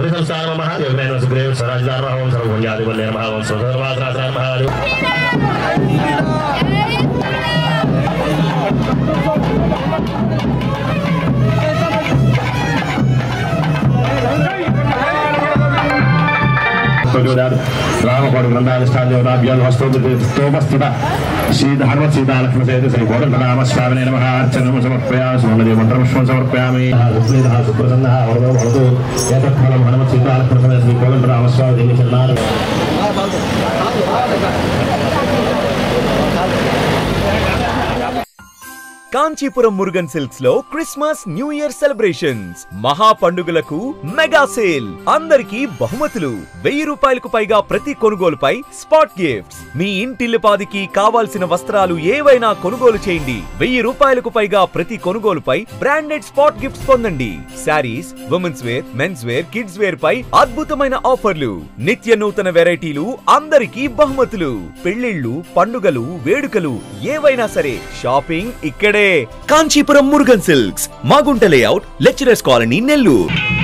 భూరి సంస్థాన నమః యోగేన సుగ్రీవ స్వరాజ్దాన నమః ఓం సర్వభుంజాది వల్లే నమః ఓం సర్వాత్రాత్ర నమః రామకోడు గ్రంథాధిష్టాదేవతాభ్యాలు హస్తోపస్థిత శ్రీ హనుమత్ సీతాలక్ష్మ సేత శ్రీ కోదండరామ స్వామినే నమ అర్చనం సమర్పయామి సుమదేవ మంత్రపుష్పం సమర్పయామి సుప్రీత సుప్రసన్న వరదో వరదు ఏతత్ఫలం హనుమత్ సీతాలక్ష్మ సమేత శ్రీ కోదండరామ స్వామి దేవి చరణాలు కాంచీపురం మురుగన్ సిల్క్స్ లో క్రిస్మస్ న్యూ ఇయర్ సెలబ్రేషన్స్ మహా పండుగలకు మెగా సేల్ అందరికీ బహుమతులు వెయ్యి రూపాయలకు పైగా ప్రతి కొనుగోలుపై స్పాట్ గిఫ్ట్స్ మీ ఇంటిల్లిపాదికి కావాల్సిన వస్త్రాలు ఏవైనా కొనుగోలు చేయండి వెయ్యి రూపాయలకు పైగా ప్రతి కొనుగోలుపై బ్రాండెడ్ స్పాట్ గిఫ్ట్స్ పొందండి saris women's wear men's wear kids wear పై అద్భుతమైన ఆఫర్లు నిత్య నూతన వెరైటీలు అందరికీ బహుమతులు పెళ్లిళ్ళు పండుగలు వేడుకలు ఏవైనా సరే షాపింగ్ ఇక్కడే Kanchipuram Murugan silks Magunta layout lecturers colony Nellore